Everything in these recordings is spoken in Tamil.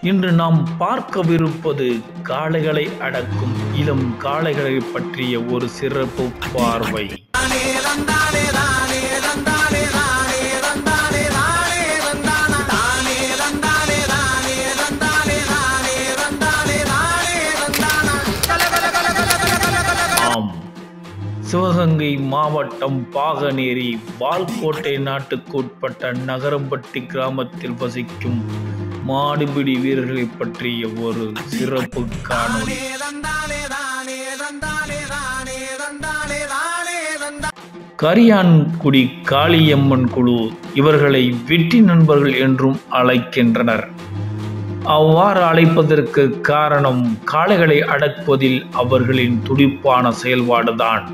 இன்று நாம் பார்க்கவிருப்பது காளைகளை அடக்கும் இளம் காளைகளை பற்றிய ஒரு சிறப்பு பார்வை ஆம் சிவகங்கை மாவட்டம் பாகனேரி வால்கோட்டை நாட்டுக்குட்பட்ட நகரம்பட்டி கிராமத்தில் வசிக்கும் மாடுபிடி வீரர்களை பற்றிய ஒரு சிறப்பு காணொளி கரியான்குடி காளியம்மன் குழு இவர்களை வெற்றி நண்பர்கள் என்றும் அழைக்கின்றனர் அவ்வாறு அழைப்பதற்கு காரணம் காளைகளை அடக்குவதில் அவர்களின் துடிப்பான செயல்பாடுதான்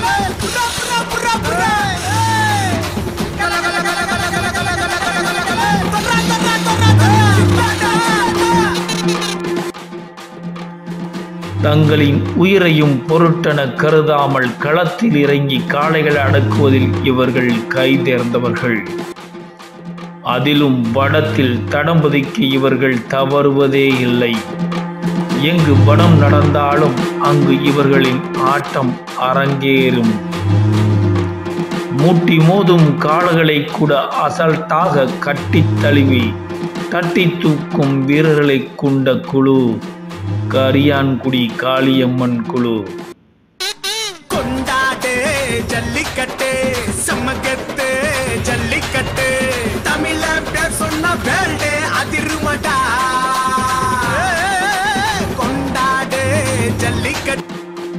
தங்களின் உயிரையும் பொருட்டென கருதாமல் களத்தில் இறங்கி காளைகளை அடக்குவதில் இவர்கள் கைதேர்ந்தவர்கள் அதிலும் வடத்தில் தடம் பதிக்க இவர்கள் தவறுவதே இல்லை எங்கு வடம் நடந்தாலும் அங்கு இவர்களின் ஆட்டம் அரங்கேறும் மூட்டி மோதும் காளைகளை கூட அசல்ட்டாக கட்டித் தழுவி தட்டி தூக்கும் வீரர்களை கொண்ட குழு கரியான்குடி காளியம்மன் குழு கொண்டாடு ஜல்லிக்கட்டு சமகத்து ஜல்லிக்கட்டு தமிழ பேர் சொன்ன வேல்டு அதிருமடா கொண்டாடு ஜல்லிக்கட்டு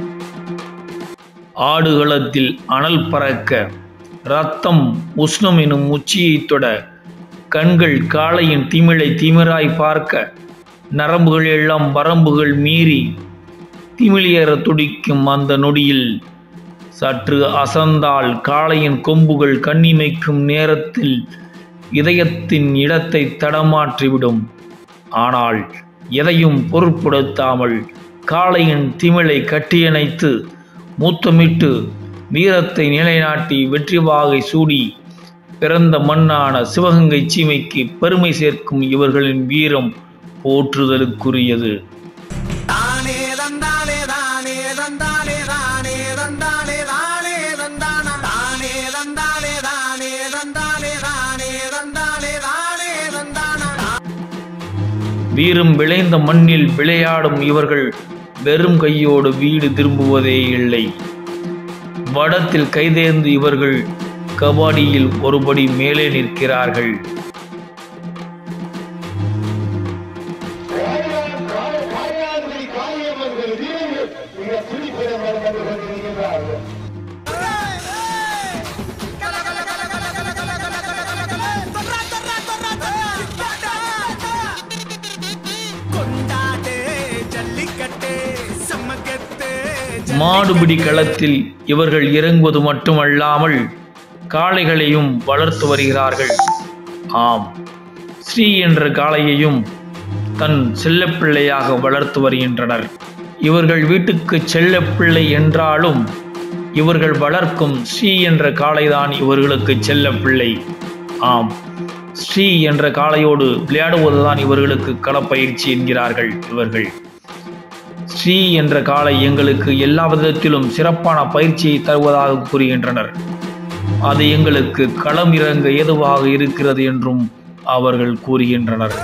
ஆடுகளத்தில் அனல் பறக்க ரத்தம் உஷ்ணம் எனும் உச்சியை தொட கண்கள் காளையின் திமிழை திமிராய் பார்க்க நரம்புகள் எல்லாம் வரம்புகள் மீறி திமிழியற துடிக்கும் அந்த நொடியில் சற்று அசந்தால் காளையின் கொம்புகள் கண்ணிமைக்கும் நேரத்தில் இதயத்தின் இடத்தை தடமாற்றிவிடும் ஆனால் எதையும் பொருட்படுத்தாமல் காளையின் திமிழை கட்டியணைத்து மூத்தமிட்டு வீரத்தை நிலைநாட்டி வெற்றி வாகை சூடி பிறந்த மண்ணான சிவகங்கை சீமைக்கு பெருமை சேர்க்கும் இவர்களின் வீரம் போற்றுதலுக்குரியது தானே தந்தானே தானே தந்தானே தானே தந்தானே தானே தந்தானா தானே தந்தானே தானே தந்தானே தானே தந்தானே தானே தந்தானா வீரம் விளைந்த மண்ணில் விளையாடும் இவர்கள் வெறும் கையோடு வீடு திரும்புவதே இல்லை வடத்தில் கைதேர்ந்து இவர்கள் கபாடியில் ஒருபடி மேலே நிற்கிறார்கள் காயாந்திரி காளியம்மன்கள் வீரர்கள் மிக துடிப்புடன் வலம் வந்து கொண்டிருக்கிறார்கள் கொண்டாடு ஜல்லிக்கட்டு சமகத்து மாடுபிடி களத்தில் இவர்கள் இறங்குவது மட்டுமல்லாமல் காளைகளையும் வளர்த்து வருகிறார்கள் ஆம் ஸ்ரீ என்ற காளையையும் தன் செல்லப்பிள்ளையாக வளர்த்து வருகின்றனர் இவர்கள் வீட்டுக்கு செல்லப்பிள்ளை என்றாலும் இவர்கள் வளர்க்கும் ஸ்ரீ என்ற காளைதான் இவர்களுக்கு செல்லப்பிள்ளை ஆம் ஸ்ரீ என்ற காளையோடு விளையாடுவதுதான் இவர்களுக்கு களப்பயிற்சி என்கிறார்கள் இவர்கள் ஸ்ரீ என்ற காளை எங்களுக்கு எல்லா விதத்திலும் சிறப்பான பயிற்சியை தருவதாக கூறுகின்றனர் அது எங்களுக்கு களம் இறங்க ஏதுவாக இருக்கிறது என்றும் அவர்கள் கூறுகின்றனர்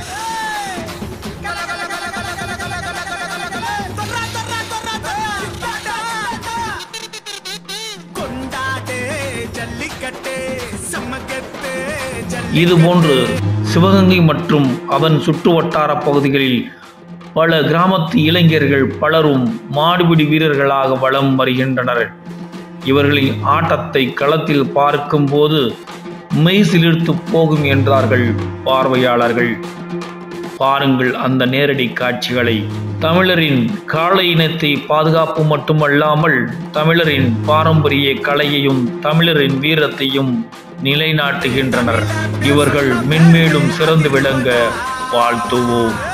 கொண்டாடு ஜல்லிக்கட்டு சமகத்து இதுபோன்று சிவகங்கை மற்றும் அதன் சுற்று வட்டார பகுதிகளில் பல கிராமத்து இளைஞர்கள் பலரும் மாடுபிடி வீரர்களாக வலம் வருகின்றனர் இவர்களின் ஆட்டத்தை களத்தில் பார்க்கும்போது மெய் சிலிர்த்து போகும் என்றார்கள் பார்வையாளர்கள் பாருங்கள் அந்த நேரடி காட்சிகளை தமிழரின் காளை இனத்தை பாதுகாப்பு மட்டுமல்லாமல் தமிழரின் பாரம்பரிய கலையையும் தமிழரின் வீரத்தையும் நிலைநாட்டுகின்றனர் இவர்கள் மென்மேலும் சிறந்து விளங்க வாழ்த்துவோம்